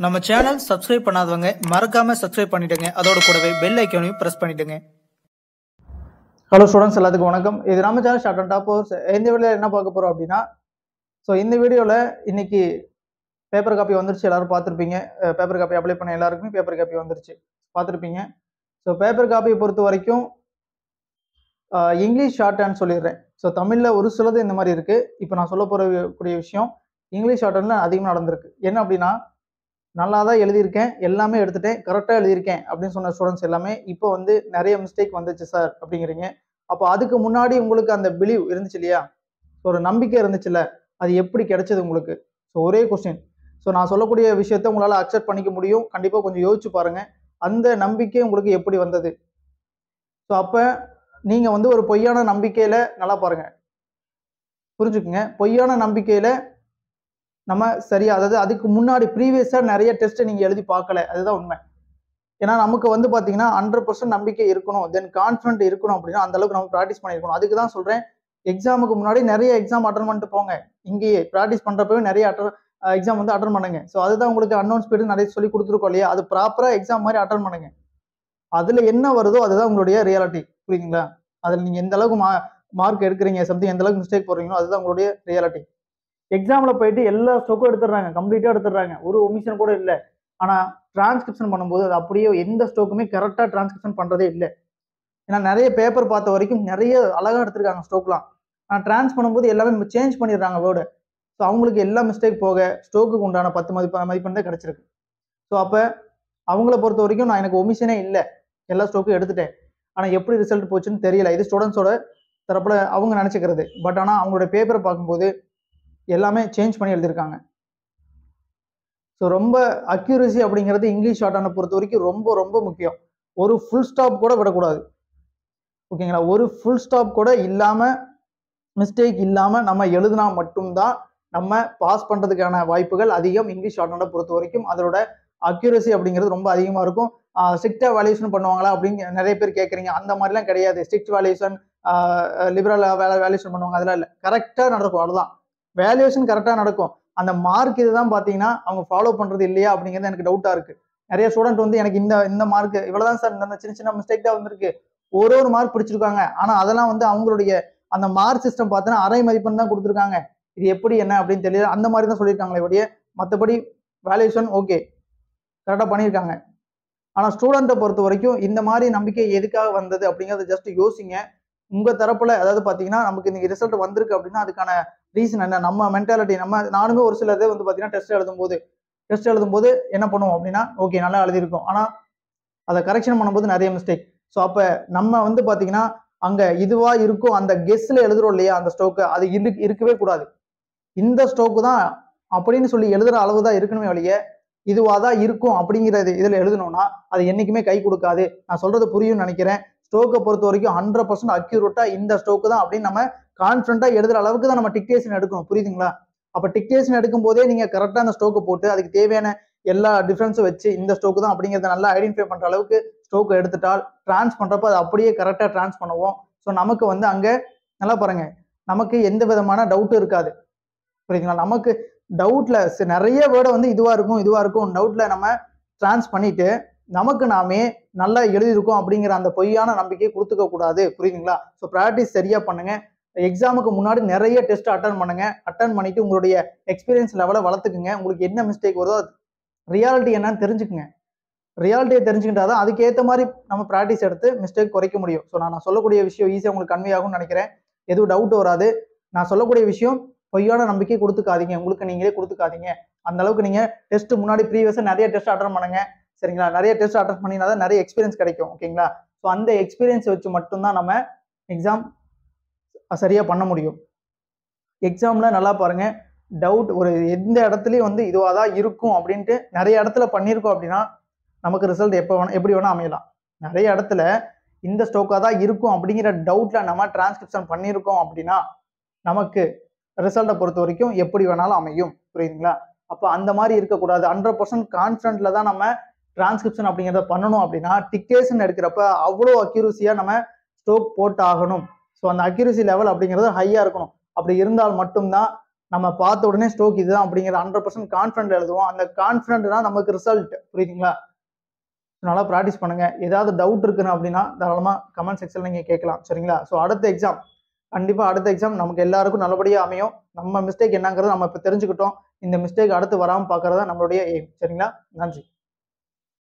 நம்ம channel subscribe பண்ணாதவங்க மறக்காம சப்ஸ்கிரைப் பண்ணிடுங்க அதோட கூடவே பெல் ஐக்கானையும் பிரஸ் பண்ணிடுங்க ஹலோ ஸ்டூடெண்ட்ஸ் எல்லாத்துக்கும் வணக்கம் இது நம்ம channel short and top course இந்த வீடியோவில் என்ன பார்க்க போகிறோம் அப்படின்னா ஸோ இந்த வீடியோவில் இன்னைக்கு பேப்பர் காப்பி வந்துருச்சு எல்லாரும் பார்த்துருப்பீங்க பேப்பர் காப்பி அப்ளை பண்ண எல்லாருக்குமே பேப்பர் காப்பி வந்துருச்சு பார்த்துருப்பீங்க ஸோ பேப்பர் காப்பியை பொறுத்த வரைக்கும் அஹ், இங்கிலீஷ் ஷார்ட் ஹேண்ட் சொல்லிடுறேன் ஸோ தமிழில் ஒரு சிலது இந்த மாதிரி இருக்குது இப்போ நான் சொல்ல போகிற கூடிய விஷயம் இங்கிலீஷ் ஷார்ட் ஹேண்டில் அதிகமாக நடந்திருக்கு என்ன அப்படின்னா நல்லா தான் எழுதியிருக்கேன் எல்லாமே எடுத்துட்டேன் கரெக்டாக எழுதியிருக்கேன் அப்படின்னு சொன்ன ஸ்டூடெண்ட்ஸ் எல்லாமே இப்போ வந்து நிறைய மிஸ்டேக் வந்துச்சு சார் அப்படிங்கிறீங்க அப்போ அதுக்கு முன்னாடி உங்களுக்கு அந்த பிலீவ் இருந்துச்சு இல்லையா ஒரு நம்பிக்கை இருந்துச்சுல்ல அது எப்படி கிடைச்சது உங்களுக்கு ஸோ ஒரே கொஸ்டின் ஸோ நான் சொல்லக்கூடிய விஷயத்த உங்களால் அக்செப்ட் பண்ணிக்க முடியும் கண்டிப்பாக கொஞ்சம் யோசிச்சு பாருங்க அந்த நம்பிக்கை உங்களுக்கு எப்படி வந்தது ஸோ அப்போ நீங்கள் வந்து ஒரு பொய்யான நம்பிக்கையில் நல்லா பாருங்க புரிஞ்சுக்குங்க பொய்யான நம்பிக்கையில் நம்ம சரியா அதாவது அதுக்கு முன்னாடி ப்ரீவியஸாக நிறைய டெஸ்ட் நீங்கள் எழுதி பார்க்கல அதுதான் உண்மை ஏன்னா நமக்கு வந்து பார்த்தீங்கன்னா ஹண்ட்ரட் பர்சன்ட் நம்பிக்கை இருக்கணும் தென் கான்ஃபிடென்ட் இருக்கணும் அப்படின்னா அந்த அளவுக்கு நம்ம ப்ராக்டிஸ் பண்ணியிருக்கணும் அதுக்கு தான் சொல்கிறேன் எக்ஸாமுக்கு முன்னாடி நிறைய எக்ஸாம் அட்டன் பண்ணிட்டு போங்க இங்கேயே ப்ராக்டிஸ் பண்ணுறப்பவே நிறைய அட்டன் எக்ஸாம் வந்து அட்டன் பண்ணுங்க ஸோ அதுதான் உங்களுக்கு அன்னௌன்ஸ் பீரியட் நிறைய சொல்லி கொடுத்துருக்கோம் இல்லையா அது ப்ராப்பராக எக்ஸாம் மாதிரி அட்டன் பண்ணுங்க அதில் என்ன வருதோ அதுதான் உங்களுடைய ரியாலிட்டி புரியுதுங்களா அதில் நீங்கள் எந்த அளவுக்கு மா மார்க் எடுக்கிறீங்க சம்திங் எந்த அளவுக்கு மிஸ்டேக் போடுறீங்களோ அதுதான் உங்களுடைய ரியாலிட்டி எக்ஸாமில் போயிட்டு எல்லா ஸ்டோக்கும் எடுத்துடுறாங்க கம்ப்ளீட்டாக எடுத்துடுறாங்க ஒரு ஒமிஷன் கூட இல்லை ஆனால் டிரான்ஸ்கிரிப்ஷன் பண்ணும்போது அது அப்படியே எந்த ஸ்டோக்குமே கரெக்டாக டிரான்ஸ்கிரிப்ஷன் பண்ணுறதே இல்லை ஏன்னா நிறைய பேப்பர் பார்த்த வரைக்கும் நிறைய அழகாக எடுத்திருக்காங்க ஸ்டோக்லாம் ஆனால் ட்ரான்ஸ் பண்ணும்போது எல்லாமே சேஞ்ச் பண்ணிடுறாங்க வேர்டு ஸோ அவங்களுக்கு எல்லா மிஸ்டேக் போக ஸ்டோக்குக்கு உண்டான பத்து மதிப்பு மதிப்பெண் தான் கிடச்சிருக்கு ஸோ அப்போ அவங்கள பொறுத்த வரைக்கும் நான் எனக்கு ஒமிஷனே இல்லை எல்லா ஸ்டோக்கும் எடுத்துட்டேன் ஆனால் எப்படி ரிசல்ட் போச்சுன்னு தெரியல இது ஸ்டூடெண்ட்ஸோட தரப்புல அவங்க நினச்சிக்கிறது பட் ஆனால் அவங்களோட பேப்பரை பார்க்கும்போது எல்லாமே சேஞ்ச் பண்ணி எழுதியிருக்காங்க ஸோ ரொம்ப அக்யூரசி அப்படிங்கிறது இங்கிலீஷ் ஷார்ட்டான பொறுத்த வரைக்கும் ரொம்ப ரொம்ப முக்கியம் ஒரு ஃபுல் ஸ்டாப் கூட விடக்கூடாது ஓகேங்களா ஒரு ஃபுல் ஸ்டாப் கூட இல்லாமல் மிஸ்டேக் இல்லாமல் நம்ம எழுதினா மட்டும்தான் நம்ம பாஸ் பண்ணுறதுக்கான வாய்ப்புகள் அதிகம் இங்கிலீஷ் ஷார்ட்டான பொறுத்த வரைக்கும் அதோட அக்யூரசி அப்படிங்கிறது ரொம்ப அதிகமாக இருக்கும் ஸ்ட்ரிக்டாக வேல்யூஷன் பண்ணுவாங்களா அப்படின்னு நிறைய பேர் கேட்குறீங்க அந்த மாதிரிலாம் கிடையாது ஸ்ட்ரிக்ட் வேல்யூஷன் லிபரல் வேல்யூஷன் பண்ணுவாங்க அதெல்லாம் இல்லை கரெக்டாக நடக்கும் அவ்வளோதான் வேல்யூஷன் கரெக்டாக நடக்கும் அந்த மார்க் இதுதான் பார்த்தீங்கன்னா அவங்க ஃபாலோ பண்ணுறது இல்லையா அப்படிங்கிறது எனக்கு டவுட்டாக இருக்குது நிறைய ஸ்டூடெண்ட் வந்து எனக்கு இந்த இந்த மார்க் இவ்வளோதான் சார் இந்த சின்ன சின்ன மிஸ்டேக் தான் வந்திருக்கு ஒரு ஒரு மார்க் பிடிச்சிருக்காங்க ஆனால் அதெல்லாம் வந்து அவங்களுடைய அந்த மார்க் சிஸ்டம் பார்த்தீங்கன்னா அரை மதிப்பெண் தான் கொடுத்துருக்காங்க இது எப்படி என்ன அப்படின்னு தெரியல அந்த மாதிரி தான் சொல்லியிருக்காங்களே ஒழிய மற்றபடி வேல்யூஷன் ஓகே கரெக்டாக பண்ணியிருக்காங்க ஆனால் ஸ்டூடெண்ட்டை பொறுத்த வரைக்கும் இந்த மாதிரி நம்பிக்கை எதுக்காக வந்தது அப்படிங்கிறத ஜஸ்ட் யோசிங்க உங்கள் தரப்புல அதாவது பார்த்தீங்கன்னா நமக்கு இன்னைக்கு ரிசல்ட் வந்திருக்கு அப்படின்னா அதுக்கான ரீசன் என்ன நம்ம மென்டாலிட்டி நம்ம நானுமே ஒரு சில இது வந்து பார்த்தீங்கன்னா டெஸ்ட் எழுதும்போது டெஸ்ட் எழுதும்போது என்ன பண்ணுவோம் அப்படின்னா ஓகே நல்லா எழுதியிருக்கோம் ஆனால் அதை கரெக்ஷன் பண்ணும்போது நிறைய மிஸ்டேக் ஸோ அப்போ நம்ம வந்து பார்த்தீங்கன்னா அங்கே இதுவா இருக்கும் அந்த கெஸ்ஸில் எழுதுறோம் இல்லையா அந்த ஸ்டோக்கு அது இரு இருக்கவே கூடாது இந்த ஸ்டோக்கு தான் அப்படின்னு சொல்லி எழுதுற அளவு தான் இருக்கணுமே வழிய இதுவாக தான் இருக்கும் அப்படிங்கிறது இதில் எழுதணும்னா அது என்றைக்குமே கை கொடுக்காது நான் சொல்றது புரியும்னு நினைக்கிறேன் ஸ்டோக்கை பொறுத்த வரைக்கும் ஹண்ட்ரட் பர்சன்ட் அக்யூரேட்டாக இந்த ஸ்டோக்கு தான் அப்படின்னு நம்ம கான்ஃபிடண்ட்டாக எழுதுற அளவுக்கு தான் நம்ம டிக்டேஷன் எடுக்கணும் புரியுதுங்களா அப்போ டிக்டேஷன் எடுக்கும் போதே நீங்கள் கரெக்டாக அந்த ஸ்டோக்கை போட்டு அதுக்கு தேவையான எல்லா டிஃப்ரென்ஸும் வச்சு இந்த ஸ்டோக்கு தான் அப்படிங்கிறத நல்லா ஐடென்டிஃபை பண்ணுற அளவுக்கு ஸ்டோக்கை எடுத்துட்டால் ட்ரான்ஸ் பண்ணுறப்ப அது அப்படியே கரெக்டாக ட்ரான்ஸ் பண்ணுவோம் ஸோ நமக்கு வந்து அங்கே நல்லா பாருங்க நமக்கு எந்த விதமான டவுட்டும் இருக்காது புரியுதுங்களா நமக்கு டவுட்ல நிறைய வேர்டை வந்து இதுவா இருக்கும் இதுவா இருக்கும் டவுட்ல நம்ம ட்ரான்ஸ் பண்ணிட்டு நமக்கு நாமே நல்லா எழுதியிருக்கோம் அப்படிங்கிற அந்த பொய்யான நம்பிக்கையை கொடுத்துக்க கூடாது புரியுதுங்களா ஸோ ப்ராக்டிஸ் சரியா பண்ணுங்க எக்ஸாமுக்கு முன்னாடி நிறைய டெஸ்ட் அட்டன் பண்ணுங்க அட்டன் பண்ணிட்டு உங்களுடைய எக்ஸ்பீரியன்ஸ் லெவலை வளர்த்துக்குங்க உங்களுக்கு என்ன மிஸ்டேக் வருதோ ரியாலிட்டி என்னன்னு தெரிஞ்சுக்குங்க ரியாலிட்டியை தெரிஞ்சுக்கிட்டா தான் அதுக்கேற்ற மாதிரி நம்ம ப்ராக்டிஸ் எடுத்து மிஸ்டேக் குறைக்க முடியும் ஸோ நான் சொல்லக்கூடிய விஷயம் ஈஸியாக உங்களுக்கு கன்வே ஆகும்னு நினைக்கிறேன் எதுவும் டவுட் வராது நான் சொல்லக்கூடிய விஷயம் பொய்யான நம்பிக்கை கொடுத்துக்காதீங்க உங்களுக்கு நீங்களே கொடுத்துக்காதீங்க அந்த அளவுக்கு நீங்க டெஸ்ட் முன்னாடி ப்ரீவியஸாக நிறைய டெஸ்ட் அட்டன் பண்ணுங்க சரிங்களா நிறைய டெஸ்ட் அட்டன் பண்ணினா தான் நிறைய எக்ஸ்பீரியன்ஸ் கிடைக்கும் ஓகேங்களா ஸோ அந்த எக்ஸ்பீரியன்ஸ் வச்சு மட்டும்தான் நம்ம எக்ஸாம் சரியா பண்ண முடியும் எக்ஸாம்ல நல்லா பாருங்க டவுட் ஒரு எந்த இடத்துலையும் வந்து இதுவாக தான் இருக்கும் அப்படின்ட்டு நிறைய இடத்துல பண்ணியிருக்கோம் அப்படின்னா நமக்கு ரிசல்ட் எப்போ வேணா எப்படி வேணா அமையலாம் நிறைய இடத்துல இந்த ஸ்டோக்காக தான் இருக்கும் அப்படிங்கிற டவுட்ல நம்ம டிரான்ஸ்கிரிப்ஷன் பண்ணியிருக்கோம் அப்படின்னா நமக்கு ரிசல்ட்டை பொறுத்த வரைக்கும் எப்படி வேணாலும் அமையும் புரியுதுங்களா அப்போ அந்த மாதிரி இருக்கக்கூடாது ஹண்ட்ரட் பர்சன்ட் கான்ஃபிடென்ட்ல தான் நம்ம டிரான்ஸ்கிரிப்ஷன் அப்படிங்கிறத பண்ணணும் அப்படின்னா டிக்டேஷன் எடுக்கிறப்ப அவ்வளோ அக்யூரஸியாக நம்ம ஸ்டோக் போட்டு ஆகணும் ஸோ அந்த அக்யூரசி லெவல் அப்படிங்கிறது ஹையாக இருக்கணும் அப்படி இருந்தால் மட்டும்தான் நம்ம பார்த்த உடனே ஸ்ட்ரோக் இதுதான் அப்படிங்கிற ஹண்ட்ரட் பர்சன்ட் கான்ஃபிடென்ட் எழுதுவோம் அந்த கான்ஃபிடென்ட் தான் நமக்கு ரிசல்ட் புரியுதுங்களா நல்லா ப்ராக்டிஸ் பண்ணுங்க ஏதாவது டவுட் இருக்குன்னு அப்படின்னா தாராளமாக கமெண்ட் செக்ஷனில் நீங்கள் கேட்கலாம் சரிங்களா ஸோ அடுத்த எக்ஸாம் கண்டிப்பாக அடுத்த எக்ஸாம் நமக்கு எல்லாருக்கும் நல்லபடியாக அமையும் நம்ம மிஸ்டேக் என்னங்கிறத நம்ம இப்போ தெரிஞ்சுக்கிட்டோம் இந்த மிஸ்டேக் அடுத்து வராமல் பார்க்கறதா நம்மளுடைய எய்ம் சரிங்களா நன்றி